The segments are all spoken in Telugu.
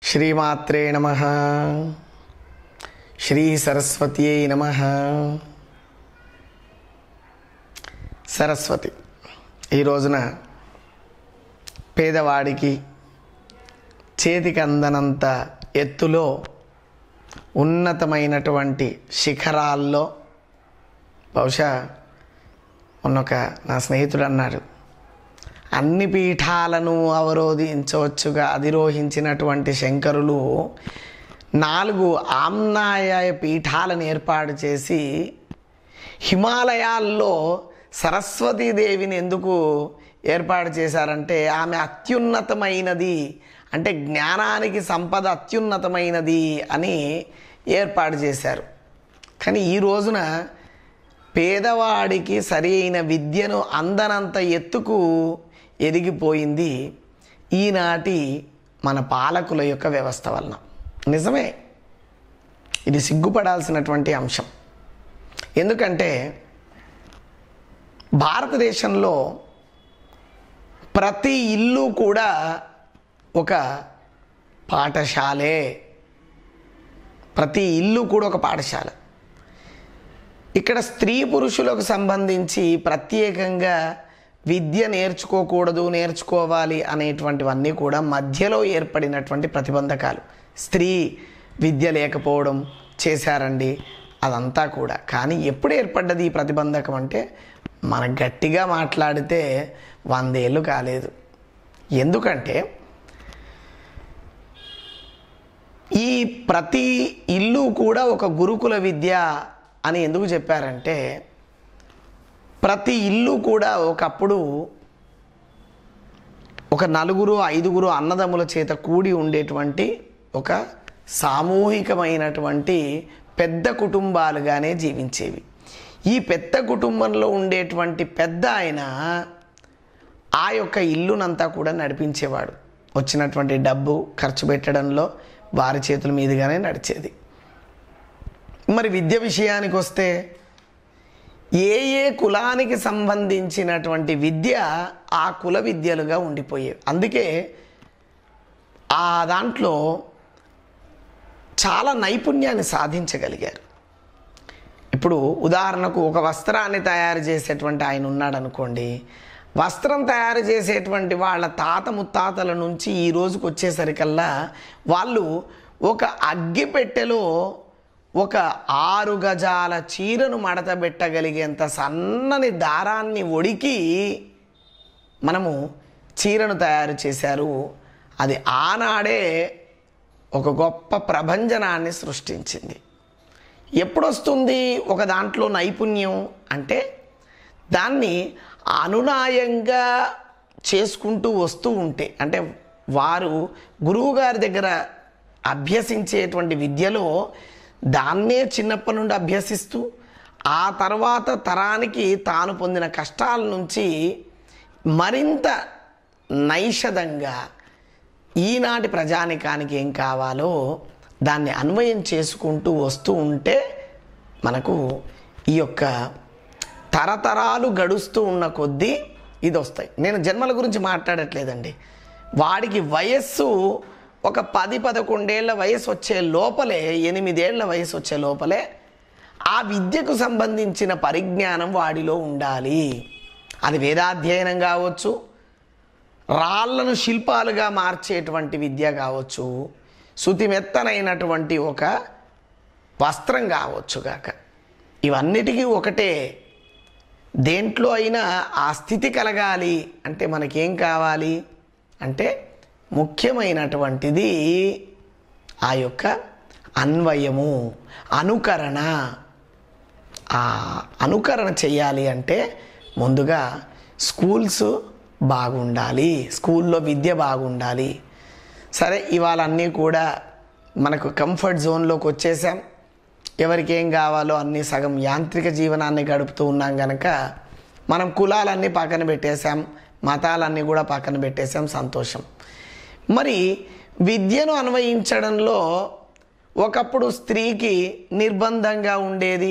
శ్రీమాత్రే నమ శ్రీ సరస్వత్యై నమ సరస్వతి ఈ రోజున పేదవాడికి చేతికి అందనంత ఎత్తులో ఉన్నతమైనటువంటి శిఖరాల్లో బహుశా మొన్నొక నా స్నేహితుడు అన్నాడు అన్ని పీఠాలను అవరోధించవచ్చుగా అధిరోహించినటువంటి శంకరులు నాలుగు ఆమ్నాయ పీఠాలను ఏర్పాటు చేసి హిమాలయాల్లో సరస్వతీదేవిని ఎందుకు ఏర్పాటు చేశారంటే ఆమె అత్యున్నతమైనది అంటే జ్ఞానానికి సంపద అత్యున్నతమైనది అని ఏర్పాటు చేశారు కానీ ఈ రోజున పేదవాడికి సరి అయిన విద్యను అందనంత ఎత్తుకు ఎదిగిపోయింది ఈనాటి మన పాలకుల యొక్క వ్యవస్థ వలన నిజమే ఇది సిగ్గుపడాల్సినటువంటి అంశం ఎందుకంటే భారతదేశంలో ప్రతి ఇల్లు కూడా ఒక పాఠశాలే ప్రతి ఇల్లు కూడా ఒక పాఠశాల ఇక్కడ స్త్రీ పురుషులకు సంబంధించి ప్రత్యేకంగా విద్య నేర్చుకోకూడదు నేర్చుకోవాలి అనేటువంటివన్నీ కూడా మధ్యలో ఏర్పడినటువంటి ప్రతిబంధకాలు స్త్రీ విద్య లేకపోవడం చేశారండి అదంతా కూడా కానీ ఎప్పుడు ఏర్పడ్డది ఈ ప్రతిబంధకం అంటే మనం గట్టిగా మాట్లాడితే వందేళ్ళు కాలేదు ఎందుకంటే ఈ ప్రతి ఇల్లు కూడా ఒక గురుకుల విద్య అని ఎందుకు చెప్పారంటే ప్రతి ఇల్లు కూడా ఒకప్పుడు ఒక నలుగురు ఐదుగురు అన్నదమ్ముల చేత కూడి ఉండేటువంటి ఒక సామూహికమైనటువంటి పెద్ద కుటుంబాలుగానే జీవించేవి ఈ పెద్ద కుటుంబంలో ఉండేటువంటి పెద్ద ఆయన ఆ యొక్క ఇల్లునంతా కూడా నడిపించేవాడు వచ్చినటువంటి డబ్బు ఖర్చు పెట్టడంలో వారి చేతుల మీదుగానే నడిచేది మరి విద్య విషయానికి వస్తే ఏ ఏ కులానికి సంబంధించినటువంటి విద్య ఆ కుల విద్యలుగా ఉండిపోయేవి అందుకే ఆ దాంట్లో చాలా నైపుణ్యాన్ని సాధించగలిగారు ఇప్పుడు ఉదాహరణకు ఒక వస్త్రాన్ని తయారు చేసేటువంటి ఆయన ఉన్నాడు అనుకోండి వస్త్రం తయారు చేసేటువంటి వాళ్ళ తాత ముత్తాతల నుంచి ఈ రోజుకి వచ్చేసరికల్లా వాళ్ళు ఒక అగ్గిపెట్టెలో ఒక ఆరు గజాల చీరను మడతబెట్టగలిగేంత సన్నని దారాన్ని ఒడికి మనము చీరను తయారు చేశారు అది ఆనాడే ఒక గొప్ప ప్రభంజనాన్ని సృష్టించింది ఎప్పుడొస్తుంది ఒక దాంట్లో నైపుణ్యం అంటే దాన్ని అనునాయంగా చేసుకుంటూ వస్తూ ఉంటే అంటే వారు గురువుగారి దగ్గర అభ్యసించేటువంటి విద్యలో దాన్నే చిన్నప్పటి నుండి అభ్యసిస్తూ ఆ తర్వాత తరానికి తాను పొందిన కష్టాల నుంచి మరింత నైషధంగా ఈనాటి ప్రజానికానికి ఏం కావాలో దాన్ని అన్వయం చేసుకుంటూ వస్తూ ఉంటే మనకు ఈ యొక్క తరతరాలు గడుస్తూ ఉన్న కొద్దీ ఇది వస్తాయి నేను జన్మల గురించి మాట్లాడట్లేదండి వాడికి వయస్సు ఒక పది పదకొండేళ్ల వయసు వచ్చే లోపలే ఎనిమిదేళ్ల వయసు వచ్చే లోపలే ఆ విద్యకు సంబంధించిన పరిజ్ఞానం వాడిలో ఉండాలి అది వేదాధ్యయనం కావచ్చు రాళ్లను శిల్పాలుగా మార్చేటువంటి విద్య కావచ్చు శుతిమెత్తనైనటువంటి ఒక వస్త్రం కావచ్చు కాక ఇవన్నిటికీ ఒకటే దేంట్లో అయినా ఆ స్థితి కలగాలి అంటే మనకేం కావాలి అంటే ముఖ్యమైనటువంటిది ఆ యొక్క అన్వయము అనుకరణ ఆ అనుకరణ చేయాలి అంటే ముందుగా స్కూల్స్ బాగుండాలి స్కూల్లో విద్య బాగుండాలి సరే ఇవాళ అన్నీ కూడా మనకు కంఫర్ట్ జోన్లోకి వచ్చేసాం ఎవరికి ఏం కావాలో అన్నీ సగం యాంత్రిక జీవనాన్ని గడుపుతూ ఉన్నాం కనుక మనం కులాలన్నీ పక్కన పెట్టేశాం మతాలన్నీ కూడా పక్కన పెట్టేశాం సంతోషం మరి విద్యను అన్వయించడంలో ఒకప్పుడు స్త్రీకి నిర్బంధంగా ఉండేది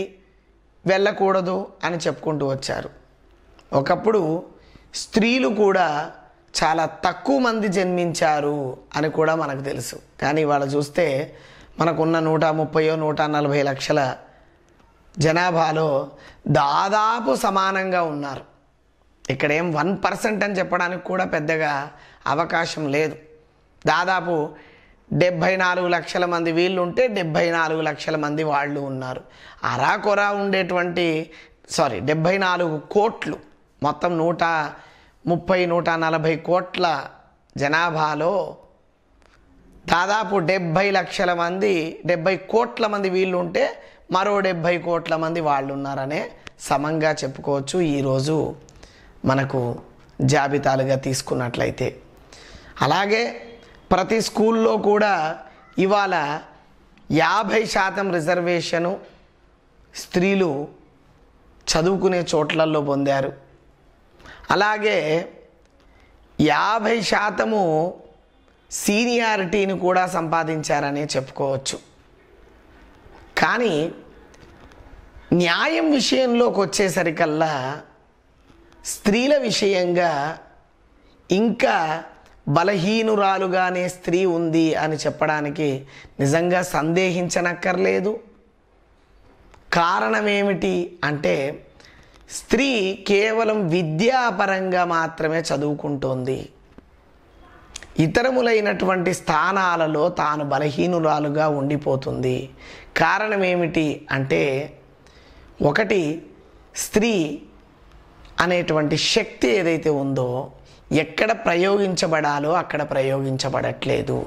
వెళ్ళకూడదు అని చెప్పుకుంటూ వచ్చారు ఒకప్పుడు స్త్రీలు కూడా చాలా తక్కువ మంది జన్మించారు అని కూడా మనకు తెలుసు కానీ ఇవాళ చూస్తే మనకున్న నూట ముప్పయో నూట నలభై లక్షల జనాభాలో దాదాపు సమానంగా ఉన్నారు ఇక్కడ ఏం వన్ పర్సెంట్ అని చెప్పడానికి కూడా పెద్దగా అవకాశం లేదు దాదాపు డెబ్భై నాలుగు లక్షల మంది వీళ్ళు ఉంటే డెబ్భై నాలుగు లక్షల మంది వాళ్ళు ఉన్నారు అరాకొరా ఉండేటువంటి సారీ డెబ్భై నాలుగు కోట్లు మొత్తం నూట ముప్పై నూట నలభై కోట్ల జనాభాలో దాదాపు డెబ్భై లక్షల మంది డెబ్భై కోట్ల మంది వీళ్ళు ఉంటే మరో డెబ్భై కోట్ల మంది వాళ్ళు ఉన్నారనే సమంగా చెప్పుకోవచ్చు ఈరోజు మనకు జాబితాలుగా తీసుకున్నట్లయితే అలాగే ప్రతి స్కూల్లో కూడా ఇవాళ యాభై శాతం రిజర్వేషను స్త్రీలు చదువుకునే చోట్లలో పొందారు అలాగే యాభై శాతము సీనియారిటీని కూడా సంపాదించారనే చెప్పుకోవచ్చు కానీ న్యాయం విషయంలోకి వచ్చేసరికల్లా స్త్రీల విషయంగా ఇంకా బలహీనురాలుగానే స్త్రీ ఉంది అని చెప్పడానికి నిజంగా సందేహించనక్కర్లేదు కారణం ఏమిటి అంటే స్త్రీ కేవలం విద్యాపరంగా మాత్రమే చదువుకుంటోంది ఇతరములైనటువంటి స్థానాలలో తాను బలహీనురాలుగా ఉండిపోతుంది కారణం ఏమిటి అంటే ఒకటి స్త్రీ అనేటువంటి శక్తి ఏదైతే ఉందో ఎక్కడ ప్రయోగించబడాలో అక్కడ ప్రయోగించబడట్లేదు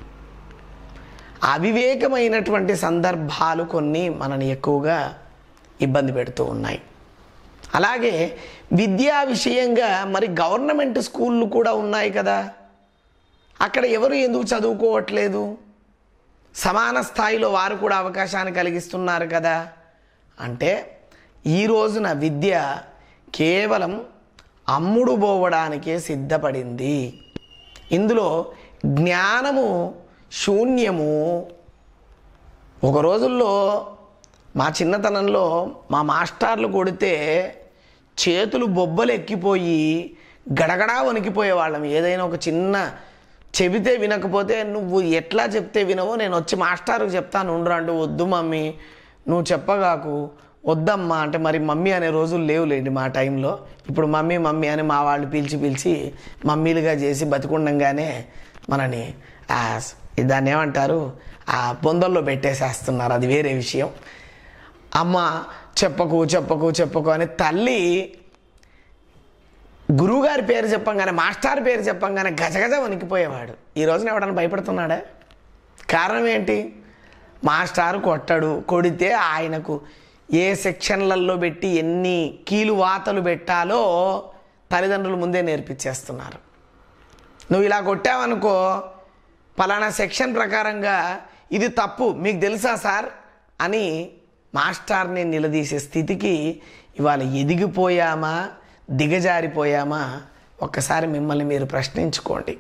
అవివేకమైనటువంటి సందర్భాలు కొన్ని మనని ఎక్కువగా ఇబ్బంది పెడుతూ ఉన్నాయి అలాగే విద్యా విషయంగా మరి గవర్నమెంట్ స్కూళ్ళు కూడా ఉన్నాయి కదా అక్కడ ఎవరు ఎందుకు చదువుకోవట్లేదు సమాన స్థాయిలో వారు కూడా అవకాశాన్ని కలిగిస్తున్నారు కదా అంటే ఈ రోజున విద్య కేవలం అమ్ముడు పోవడానికే సిద్ధపడింది ఇందులో జ్ఞానము శూన్యము ఒక రోజుల్లో మా చిన్నతనంలో మా మాస్టర్లు కొడితే చేతులు బొబ్బలు ఎక్కిపోయి గడగడా వణికిపోయేవాళ్ళం ఏదైనా ఒక చిన్న చెబితే వినకపోతే నువ్వు ఎట్లా చెప్తే వినవో నేను వచ్చి మాస్టర్కి చెప్తాను ఉండరా అంటే వద్దు మమ్మీ నువ్వు చెప్పగాకు వద్దమ్మా అంటే మరి మమ్మీ అనే రోజులు లేవులేండి మా టైంలో ఇప్పుడు మమ్మీ మమ్మీ అని మా వాళ్ళు పిలిచి పిలిచి మమ్మీలుగా చేసి బతికుండంగానే మనని ఆ దాన్ని ఏమంటారు ఆ బొందల్లో పెట్టేసేస్తున్నారు అది వేరే విషయం అమ్మ చెప్పకు చెప్పకు చెప్పకు అని తల్లి గురువుగారి పేరు చెప్పంగానే మాస్టర్ పేరు చెప్పంగానే గజగజ వణికిపోయేవాడు ఈ రోజున ఎవడన్నా భయపడుతున్నాడా కారణం ఏంటి మాస్టారు కొట్టడు కొడితే ఆయనకు ఏ సెక్షన్లలో పెట్టి ఎన్ని కీలు వాతలు పెట్టాలో తల్లిదండ్రులు ముందే నేర్పించేస్తున్నారు నువ్వు ఇలా కొట్టావనుకో పలానా సెక్షన్ ప్రకారంగా ఇది తప్పు మీకు తెలుసా సార్ అని మాస్టర్ని నిలదీసే స్థితికి ఇవాళ ఎదిగిపోయామా దిగజారిపోయామా ఒక్కసారి మిమ్మల్ని మీరు ప్రశ్నించుకోండి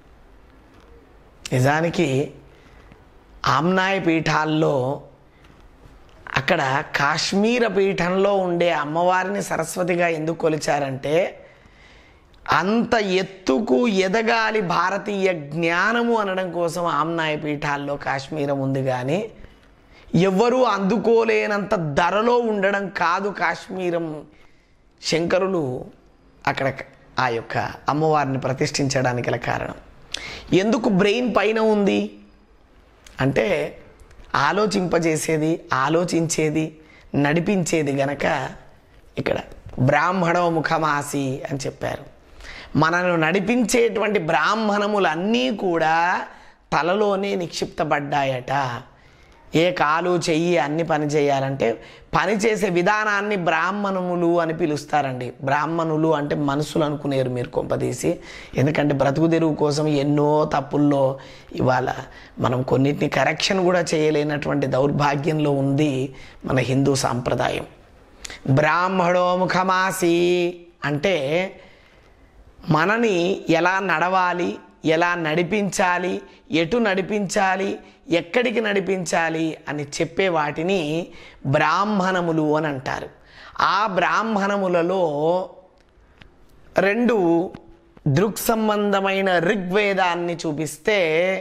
నిజానికి ఆమ్నాయ పీఠాల్లో అక్కడ కాశ్మీర పీఠంలో ఉండే అమ్మవారిని సరస్వతిగా ఎందుకు కొలిచారంటే అంత ఎత్తుకు ఎదగాలి భారతీయ జ్ఞానము అనడం కోసం ఆమ్నాయ పీఠాల్లో కాశ్మీరం ఉంది కానీ ఎవ్వరూ అందుకోలేనంత ధరలో ఉండడం కాదు కాశ్మీరం శంకరులు అక్కడ ఆ యొక్క అమ్మవారిని ప్రతిష్ఠించడానికి గల కారణం ఎందుకు బ్రెయిన్ పైన ఉంది అంటే ఆలోచింపజేసేది ఆలోచించేది నడిపించేది గనక ఇక్కడ బ్రాహ్మణో ముఖమాసి అని చెప్పారు మనను నడిపించేటువంటి బ్రాహ్మణములన్నీ కూడా తలలోనే నిక్షిప్తపడ్డాయట ఏ కాలు చెయ్యి అన్ని పని చేయాలంటే పని చేసే విధానాన్ని బ్రాహ్మణములు అని పిలుస్తారండి బ్రాహ్మణులు అంటే మనుషులు అనుకునేరు మీరు కొంపదీసి ఎందుకంటే బ్రతుకు తెరువు కోసం ఎన్నో తప్పుల్లో ఇవాళ మనం కొన్నిటిని కరెక్షన్ కూడా చేయలేనటువంటి దౌర్భాగ్యంలో ఉంది మన హిందూ సాంప్రదాయం బ్రాహ్మణో ముఖమాసి అంటే మనని ఎలా నడవాలి ఎలా నడిపించాలి ఎటు నడిపించాలి ఎక్కడికి నడిపించాలి అని చెప్పే వాటిని బ్రాహ్మణములు అని అంటారు ఆ బ్రాహ్మణములలో రెండు దృక్ సంబంధమైన ఋగ్వేదాన్ని చూపిస్తే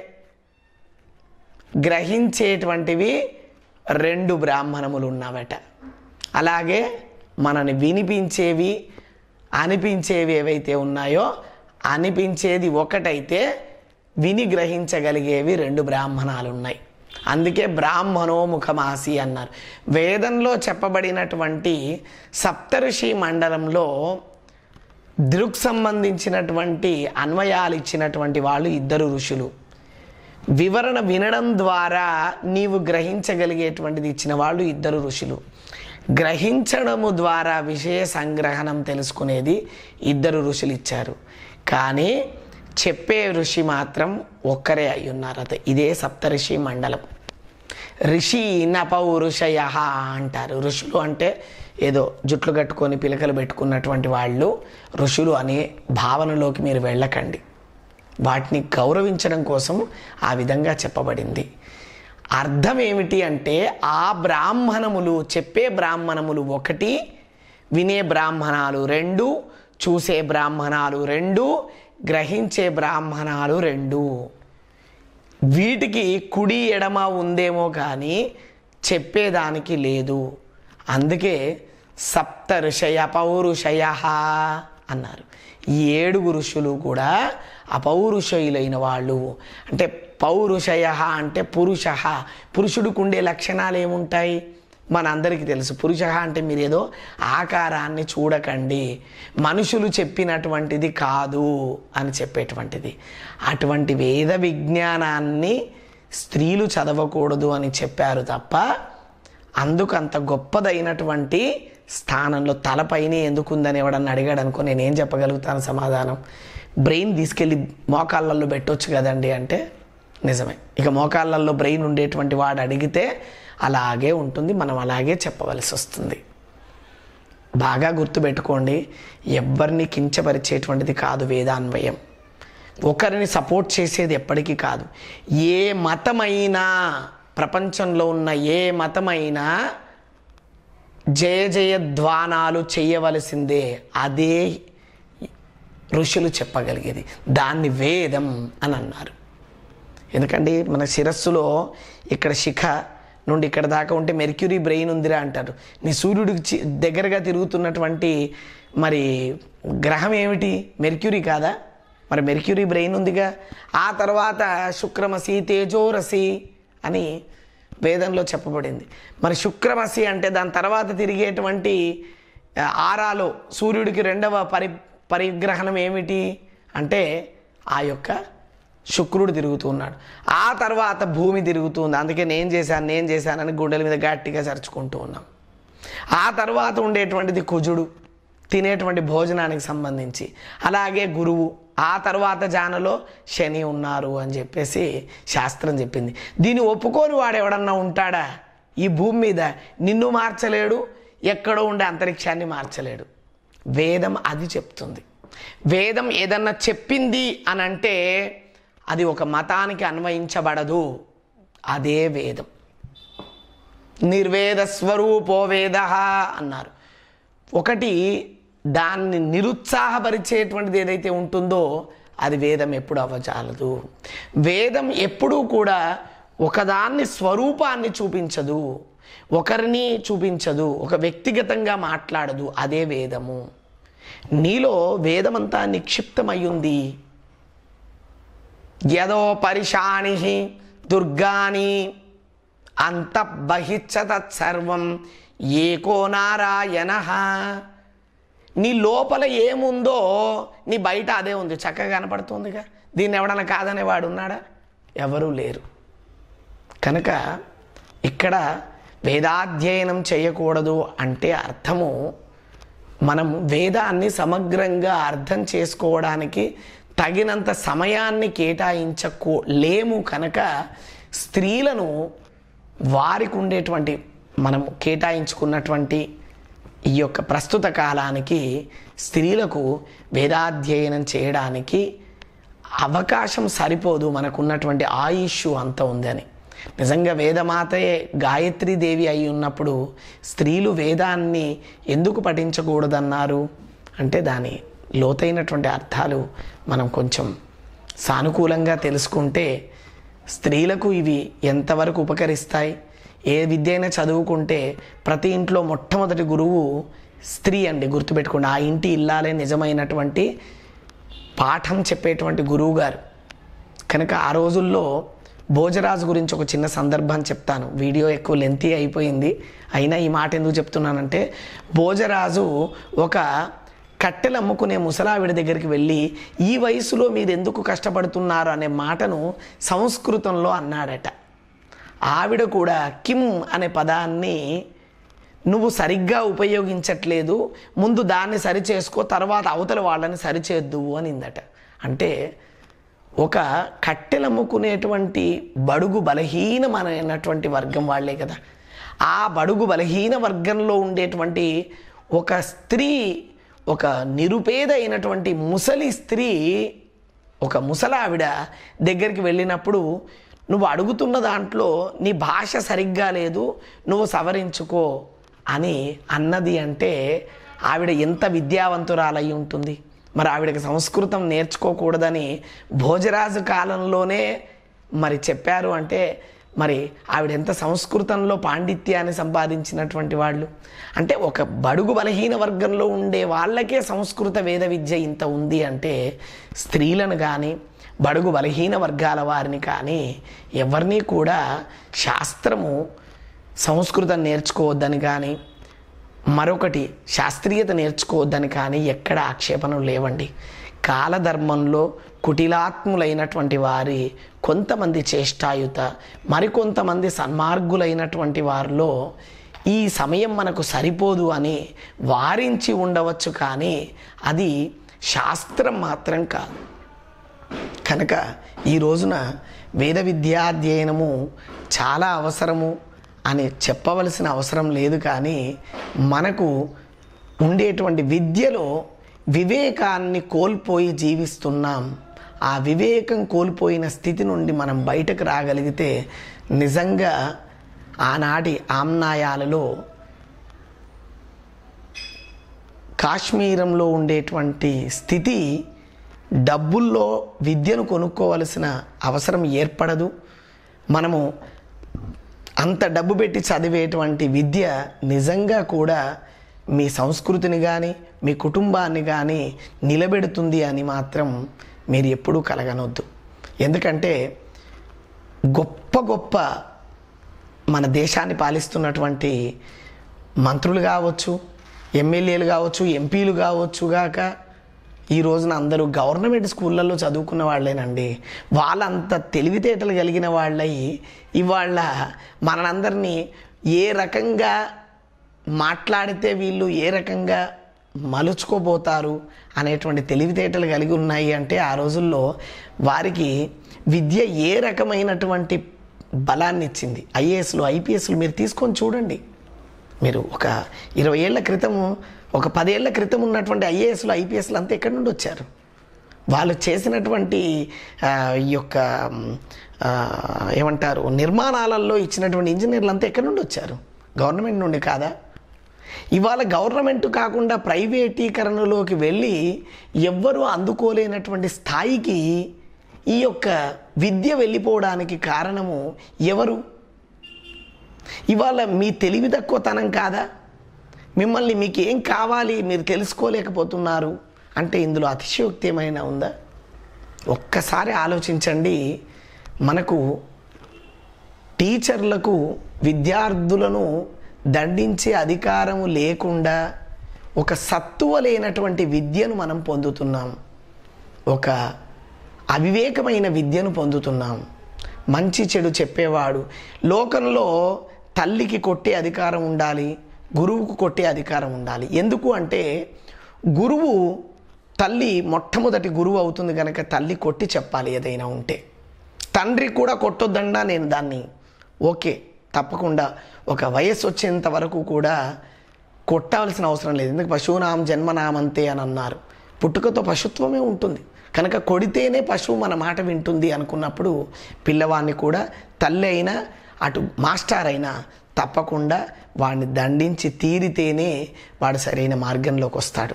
గ్రహించేటువంటివి రెండు బ్రాహ్మణములు ఉన్నావట అలాగే మనని వినిపించేవి అనిపించేవి ఏవైతే ఉన్నాయో అనిపించేది ఒకటైతే విని గ్రహించగలిగేవి రెండు బ్రాహ్మణాలు ఉన్నాయి అందుకే బ్రాహ్మణోముఖమాసి అన్నారు వేదంలో చెప్పబడినటువంటి సప్తఋషి మండలంలో దృక్ సంబంధించినటువంటి అన్వయాలు ఇచ్చినటువంటి వాళ్ళు ఇద్దరు ఋషులు వివరణ వినడం ద్వారా నీవు గ్రహించగలిగేటువంటిది ఇచ్చిన వాళ్ళు ఇద్దరు ఋషులు గ్రహించడము ద్వారా విషయ సంగ్రహణం తెలుసుకునేది ఇద్దరు ఋషులు ఇచ్చారు కానీ చెప్పే ఋషి మాత్రం ఒక్కరే అయి ఉన్నారు అదే ఇదే సప్తఋషి మండలం ఋషి నపౌరుషయ అంటారు ఋషులు అంటే ఏదో జుట్లు కట్టుకొని పిలకలు పెట్టుకున్నటువంటి వాళ్ళు ఋషులు అనే భావనలోకి మీరు వెళ్ళకండి వాటిని గౌరవించడం కోసం ఆ విధంగా చెప్పబడింది అర్థం ఏమిటి అంటే ఆ బ్రాహ్మణములు చెప్పే బ్రాహ్మణములు ఒకటి వినే బ్రాహ్మణాలు రెండు చూసే బ్రాహ్మణాలు రెండు గ్రహించే బ్రాహ్మణాలు రెండు వీటికి కుడి ఎడమ ఉందేమో కానీ చెప్పేదానికి లేదు అందుకే సప్త ఋషయ పౌరుషయ అన్నారు ఈ ఏడుగు ఋషులు కూడా అపౌరుషయులైన వాళ్ళు అంటే పౌరుషయ అంటే పురుష పురుషుడికి ఉండే లక్షణాలు ఏముంటాయి మనందరికీ తెలుసు పురుష అంటే మీరు ఏదో ఆకారాన్ని చూడకండి మనుషులు చెప్పినటువంటిది కాదు అని చెప్పేటువంటిది అటువంటి వేద విజ్ఞానాన్ని స్త్రీలు చదవకూడదు అని చెప్పారు తప్ప అందుకు అంత గొప్పదైనటువంటి స్థానంలో తలపైనే ఎందుకుందని ఎవడన్నా అడిగాడు అనుకో నేనేం చెప్పగలుగుతాను సమాధానం బ్రెయిన్ తీసుకెళ్ళి మోకాళ్ళల్లో పెట్టొచ్చు కదండి అంటే నిజమే ఇక మోకాళ్ళల్లో బ్రెయిన్ ఉండేటువంటి వాడు అడిగితే అలాగే ఉంటుంది మనం అలాగే చెప్పవలసి వస్తుంది బాగా గుర్తుపెట్టుకోండి ఎవరిని కించపరిచేటువంటిది కాదు వేదాన్వయం ఒకరిని సపోర్ట్ చేసేది ఎప్పటికీ కాదు ఏ మతమైనా ప్రపంచంలో ఉన్న ఏ మతమైనా జయ జయధ్వానాలు చేయవలసిందే అదే ఋషులు చెప్పగలిగేది దాన్ని వేదం అని అన్నారు ఎందుకంటే మన శిరస్సులో ఇక్కడ శిఖ నుండి ఇక్కడ దాకా ఉంటే మెర్క్యూరీ బ్రెయిన్ ఉందిరా అంటారు నీ సూర్యుడికి చి- దగ్గరగా తిరుగుతున్నటువంటి మరి గ్రహం ఏమిటి మెర్క్యూరీ కాదా మరి మెర్క్యూరీ బ్రెయిన్ ఉందిగా ఆ తర్వాత శుక్రమసి తేజోరసి అని వేదంలో చెప్పబడింది మరి శుక్రమసి అంటే దాని తర్వాత తిరిగేటువంటి ఆ, ఆరాలో సూర్యుడికి రెండవ పరి పరిగ్రహణం ఏమిటి అంటే ఆ యొక్క శుక్రుడు తిరుగుతూ ఉన్నాడు ఆ తర్వాత భూమి తిరుగుతుంది అందుకే నేను చేశాను నేను చేశానని గుండెల మీద గట్టిగా చరుచుకుంటూ ఉన్నాం ఆ తర్వాత ఉండేటువంటిది కుజుడు తినేటువంటి భోజనానికి సంబంధించి అలాగే గురువు ఆ తర్వాత జానలో శని ఉన్నారు అని చెప్పేసి శాస్త్రం చెప్పింది దీన్ని ఒప్పుకోని వాడు ఎవడన్నా ఉంటాడా ఈ భూమి మీద నిన్ను మార్చలేడు ఎక్కడో ఉండే అంతరిక్షాన్ని మార్చలేడు వేదం అది చెప్తుంది వేదం ఏదన్నా చెప్పింది అని అంటే అది ఒక మతానికి అన్వయించబడదు అదే వేదం నిర్వేద స్వరూపో వేద అన్నారు ఒకటి దాన్ని నిరుత్సాహపరిచేటువంటిది ఏదైతే ఉంటుందో అది వేదం ఎప్పుడు అవ్వజాలదు వేదం ఎప్పుడూ కూడా ఒకదాన్ని స్వరూపాన్ని చూపించదు ఒకరిని చూపించదు ఒక వ్యక్తిగతంగా మాట్లాడదు అదే వేదము నీలో వేదమంతా నిక్షిప్తమయ్యుంది యదో పరిశాణి దుర్గాని అంతఃబహిచ్చ తత్సర్వం ఏకో నారాయణ నీ లోపల ఏముందో నీ బయట అదే ఉంది చక్కగా కనపడుతుందిగా దీన్ని ఎవడన్నా కాదనేవాడు ఉన్నాడా ఎవరూ లేరు కనుక ఇక్కడ వేదాధ్యయనం చేయకూడదు అంటే అర్థము మనం వేదాన్ని సమగ్రంగా అర్థం చేసుకోవడానికి తగినంత సమయాన్ని కేటాయించకో లేము కనుక స్త్రీలను వారికి ఉండేటువంటి మనం కేటాయించుకున్నటువంటి ఈ యొక్క ప్రస్తుత కాలానికి స్త్రీలకు వేదాధ్యయనం చేయడానికి అవకాశం సరిపోదు మనకున్నటువంటి ఆయుష్ అంత ఉందని నిజంగా వేదమాతయే గాయత్రీదేవి అయి ఉన్నప్పుడు స్త్రీలు వేదాన్ని ఎందుకు పఠించకూడదన్నారు అంటే దాని లోతైనటువంటి అర్థాలు మనం కొంచెం సానుకూలంగా తెలుసుకుంటే స్త్రీలకు ఇవి ఎంతవరకు ఉపకరిస్తాయి ఏ విద్య అయినా చదువుకుంటే ప్రతి ఇంట్లో మొట్టమొదటి గురువు స్త్రీ అండి గుర్తుపెట్టుకోండి ఆ ఇంటి ఇల్లాలే నిజమైనటువంటి పాఠం చెప్పేటువంటి గురువు గారు కనుక ఆ రోజుల్లో భోజరాజు గురించి ఒక చిన్న సందర్భం చెప్తాను వీడియో ఎక్కువ లెంతీ అయిపోయింది అయినా ఈ మాట ఎందుకు చెప్తున్నానంటే భోజరాజు ఒక కట్టెలు అమ్ముకునే ముసలావిడ దగ్గరికి వెళ్ళి ఈ వయసులో మీరు ఎందుకు కష్టపడుతున్నారు అనే మాటను సంస్కృతంలో అన్నాడట ఆవిడ కూడా కిమ్ అనే పదాన్ని నువ్వు సరిగ్గా ఉపయోగించట్లేదు ముందు దాన్ని సరి చేసుకో తర్వాత అవతల వాళ్ళని సరిచేద్దువు అనిందట అంటే ఒక కట్టెలమ్ముకునేటువంటి బడుగు బలహీనమైనటువంటి వర్గం వాళ్ళే కదా ఆ బడుగు బలహీన వర్గంలో ఉండేటువంటి ఒక స్త్రీ ఒక నిరుపేద అయినటువంటి ముసలి స్త్రీ ఒక ముసలావిడ దగ్గరికి వెళ్ళినప్పుడు నువ్వు అడుగుతున్న దాంట్లో నీ భాష సరిగ్గా లేదు నువ్వు సవరించుకో అని అన్నది అంటే ఆవిడ ఎంత విద్యావంతురాలై ఉంటుంది మరి ఆవిడకి సంస్కృతం నేర్చుకోకూడదని భోజరాజు కాలంలోనే మరి చెప్పారు అంటే మరి ఆవిడ ఎంత సంస్కృతంలో పాండిత్యాన్ని సంపాదించినటువంటి వాళ్ళు అంటే ఒక బడుగు బలహీన వర్గంలో ఉండే వాళ్ళకే సంస్కృత వేద విద్య ఇంత ఉంది అంటే స్త్రీలను కానీ బడుగు బలహీన వర్గాల వారిని కానీ ఎవరిని కూడా శాస్త్రము సంస్కృతం నేర్చుకోవద్దని కానీ మరొకటి శాస్త్రీయత నేర్చుకోవద్దని కానీ ఎక్కడ ఆక్షేపణలు లేవండి కాలధర్మంలో కుటిలాత్ములైనటువంటి వారి కొంతమంది చేష్టాయుత మరికొంతమంది సన్మార్గులైనటువంటి వారిలో ఈ సమయం మనకు సరిపోదు అని వారించి ఉండవచ్చు కానీ అది శాస్త్రం మాత్రం కాదు కనుక ఈ రోజున వేద విద్యాధ్యయనము చాలా అవసరము అని చెప్పవలసిన అవసరం లేదు కానీ మనకు ఉండేటువంటి విద్యలో వివేకాన్ని కోల్పోయి జీవిస్తున్నాం ఆ వివేకం కోల్పోయిన స్థితి నుండి మనం బయటకు రాగలిగితే నిజంగా ఆనాటి ఆమ్నాయాలలో కాశ్మీరంలో ఉండేటువంటి స్థితి డబ్బుల్లో విద్యను కొనుక్కోవలసిన అవసరం ఏర్పడదు మనము అంత డబ్బు పెట్టి చదివేటువంటి విద్య నిజంగా కూడా మీ సంస్కృతిని కానీ మీ కుటుంబాన్ని కానీ నిలబెడుతుంది అని మాత్రం మీరు ఎప్పుడూ కలగనొద్దు ఎందుకంటే గొప్ప గొప్ప మన దేశాన్ని పాలిస్తున్నటువంటి మంత్రులు కావచ్చు ఎమ్మెల్యేలు కావచ్చు ఎంపీలు కావచ్చు గాక ఈ రోజున అందరూ గవర్నమెంట్ స్కూళ్ళల్లో చదువుకున్న వాళ్ళేనండి వాళ్ళంత తెలివితేటలు కలిగిన వాళ్ళై ఇవాళ మనందరినీ ఏ రకంగా మాట్లాడితే వీళ్ళు ఏ రకంగా మలుచుకోబోతారు అనేటువంటి తెలివితేటలు కలిగి ఉన్నాయి అంటే ఆ రోజుల్లో వారికి విద్య ఏ రకమైనటువంటి బలాన్ని ఇచ్చింది ఐఏఎస్లు ఐపీఎస్లు మీరు తీసుకొని చూడండి మీరు ఒక ఇరవై ఏళ్ల క్రితము ఒక పదేళ్ల క్రితం ఉన్నటువంటి ఐఏఎస్లు ఐపీఎస్లు అంతా ఎక్కడి నుండి వచ్చారు వాళ్ళు చేసినటువంటి ఆ, ఈ యొక్క ఆ, ఏమంటారు నిర్మాణాలలో ఇచ్చినటువంటి ఇంజనీర్లు అంతా ఎక్కడి నుండి వచ్చారు గవర్నమెంట్ నుండి కాదా ఇవాళ గవర్నమెంట్ కాకుండా ప్రైవేటీకరణలోకి వెళ్ళి ఎవ్వరూ అందుకోలేనటువంటి స్థాయికి ఈ యొక్క విద్య వెళ్ళిపోవడానికి కారణము ఎవరు ఇవాళ మీ తెలివి తక్కువతనం కాదా మిమ్మల్ని మీకు ఏం కావాలి మీరు తెలుసుకోలేకపోతున్నారు అంటే ఇందులో అతిశయోక్తి ఏమైనా ఉందా ఒక్కసారి ఆలోచించండి మనకు టీచర్లకు విద్యార్థులను దండించే అధికారము లేకుండా ఒక సత్తువ లేనటువంటి విద్యను మనం పొందుతున్నాం ఒక అవివేకమైన విద్యను పొందుతున్నాం మంచి చెడు చెప్పేవాడు లోకంలో తల్లికి కొట్టే అధికారం ఉండాలి గురువుకు కొట్టే అధికారం ఉండాలి ఎందుకు అంటే గురువు తల్లి మొట్టమొదటి గురువు అవుతుంది కనుక తల్లి కొట్టి చెప్పాలి ఏదైనా ఉంటే తండ్రి కూడా కొట్టొద్దన్నా నేను దాన్ని ఓకే తప్పకుండా ఒక వయస్సు వచ్చేంత వరకు కూడా కొట్టవలసిన అవసరం లేదు ఎందుకు పశువునాం జన్మనామంతే అని అన్నారు పుట్టుకతో పశుత్వమే ఉంటుంది కనుక కొడితేనే పశువు మన మాట వింటుంది అనుకున్నప్పుడు పిల్లవాడిని కూడా తల్లి అయినా అటు మాస్టర్ అయినా తప్పకుండా వాడిని దండించి తీరితేనే వాడు సరైన మార్గంలోకి వస్తాడు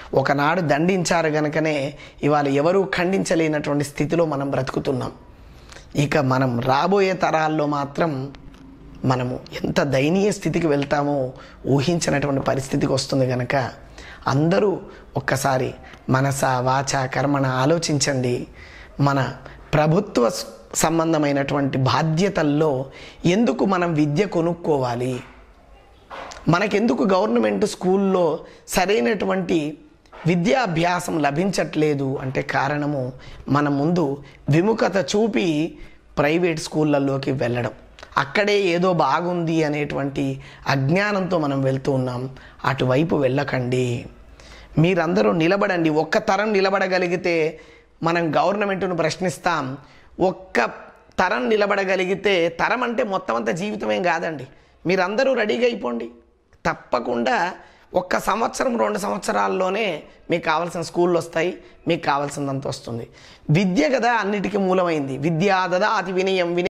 ఒకనాడు దండించారు గనుకనే ఇవాళ ఎవరూ ఖండించలేనటువంటి స్థితిలో మనం బ్రతుకుతున్నాం ఇక మనం రాబోయే తరాల్లో మాత్రం మనము ఎంత దయనీయ స్థితికి వెళ్తామో ఊహించినటువంటి పరిస్థితికి వస్తుంది కనుక అందరూ ఒక్కసారి మనస వాచ కర్మణ ఆలోచించండి మన ప్రభుత్వ స్- సంబంధమైనటువంటి బాధ్యతల్లో ఎందుకు మనం విద్య కొనుక్కోవాలి మనకెందుకు గవర్నమెంట్ స్కూల్లో సరైనటువంటి విద్యాభ్యాసం లభించట్లేదు అంటే కారణము మన ముందు విముఖత చూపి ప్రైవేట్ స్కూళ్ళల్లోకి వెళ్ళడం అక్కడే ఏదో బాగుంది అనేటువంటి అజ్ఞానంతో మనం వెళ్తూ ఉన్నాం అటువైపు వెళ్ళకండి మీరందరూ నిలబడండి ఒక్క తరం నిలబడగలిగితే మనం గవర్నమెంట్ను ప్రశ్నిస్తాం ఒక్క తరం నిలబడగలిగితే తరం అంటే మొత్తం అంత జీవితమేం కాదండి మీరందరూ రెడీగా అయిపోండి తప్పకుండా ఒక్క సంవత్సరం రెండు సంవత్సరాల్లోనే మీకు కావాల్సిన స్కూళ్ళు వస్తాయి మీకు కావాల్సిందంత వస్తుంది విద్య కదా అన్నిటికీ మూలమైంది విద్యాదద అతి వినయం వినయ